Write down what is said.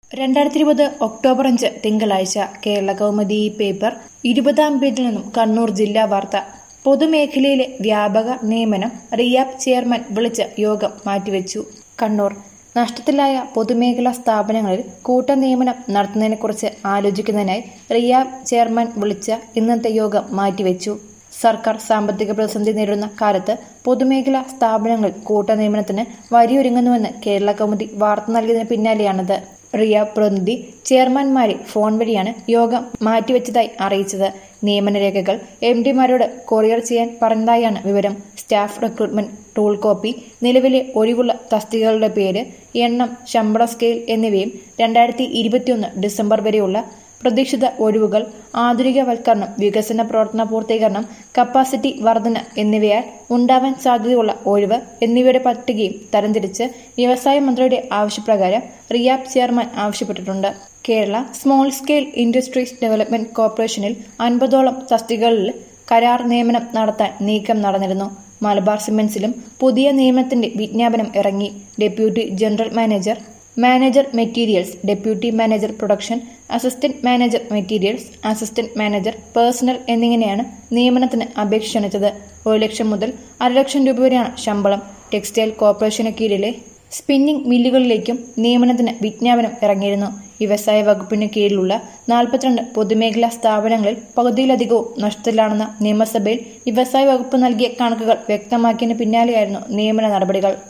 രണ്ടായിരത്തി ഇരുപത് ഒക്ടോബർ അഞ്ച് തിങ്കളാഴ്ച കേരള കൗമുദി പേപ്പർ ഇരുപതാം പേജിൽ നിന്നും കണ്ണൂർ ജില്ലാ വാർത്ത പൊതുമേഖലയിലെ വ്യാപക നിയമനം റിയാബ് ചെയർമാൻ വിളിച്ച യോഗം മാറ്റിവെച്ചു കണ്ണൂർ നഷ്ടത്തിലായ പൊതുമേഖലാ സ്ഥാപനങ്ങളിൽ കൂട്ടനിയമനം നടത്തുന്നതിനെക്കുറിച്ച് ആലോചിക്കുന്നതിനായി റിയാബ് ചെയർമാൻ വിളിച്ച ഇന്നത്തെ യോഗം മാറ്റിവെച്ചു സർക്കാർ സാമ്പത്തിക പ്രതിസന്ധി നേരിടുന്ന കാലത്ത് പൊതുമേഖലാ സ്ഥാപനങ്ങളിൽ കൂട്ടനിയമനത്തിന് വരിയൊരുങ്ങുന്നുവെന്ന് കേരള കൗമുദി വാർത്ത നൽകിയതിന് പിന്നാലെയാണിത് റിയ പ്രതിനിധി ചെയർമാൻമാരെ ഫോൺ വഴിയാണ് യോഗം മാറ്റിവെച്ചതായി അറിയിച്ചത് നിയമനരേഖകൾ എം ഡിമാരോട് കൊറിയർ ചെയ്യാൻ പറഞ്ഞതായാണ് വിവരം സ്റ്റാഫ് റിക്രൂട്ട്മെന്റ് ടൂൾ കോപ്പി നിലവിലെ ഒഴിവുള്ള തസ്തികകളുടെ പേര് എണ്ണം ശമ്പള സ്കെയിൽ എന്നിവയും രണ്ടായിരത്തി ഇരുപത്തിയൊന്ന് ഡിസംബർ വരെയുള്ള പ്രതീക്ഷിത ഒഴിവുകൾ ആധുനികവൽക്കരണം വികസന പ്രവർത്തന പൂർത്തീകരണം കപ്പാസിറ്റി വർധന എന്നിവയാൽ ഉണ്ടാവാൻ സാധ്യതയുള്ള ഒഴിവ് എന്നിവയുടെ പട്ടികയും തരംതിരിച്ച് വ്യവസായ മന്ത്രിയുടെ ആവശ്യപ്രകാരം റിയാബ് ചെയർമാൻ ആവശ്യപ്പെട്ടിട്ടുണ്ട് Kerala small scale industries development കോർപ്പറേഷനിൽ അൻപതോളം തസ്തികകളിൽ കരാർ നിയമനം നടത്താൻ നീക്കം നടന്നിരുന്നു മലബാർ സിമന്റ്സിലും പുതിയ നിയമനത്തിന്റെ വിജ്ഞാപനം ഇറങ്ങി deputy general manager manager materials deputy manager production assistant manager materials assistant manager personnel എന്നിങ്ങനെയാണ് നിയമനത്തിന് അപേക്ഷ ക്ഷണിച്ചത് ഒരു ലക്ഷം മുതൽ അര ലക്ഷം രൂപ വരെയാണ് ശമ്പളം ടെക്സ്റ്റൈൽ കോർപ്പറേഷന് കീഴിലെ സ്പിന്നിംഗ് മില്ലുകളിലേക്കും നിയമനത്തിന് വിജ്ഞാപനം ഇറങ്ങിയിരുന്നു വ്യവസായ വകുപ്പിന് കീഴിലുള്ള നാൽപ്പത്തിരണ്ട് പൊതുമേഖലാ സ്ഥാപനങ്ങളിൽ പകുതിയിലധികവും നഷ്ടത്തിലാണെന്ന നിയമസഭയിൽ വ്യവസായ വകുപ്പ് നൽകിയ കണക്കുകൾ വ്യക്തമാക്കിയതിന് പിന്നാലെയായിരുന്നു നിയമന നടപടികൾ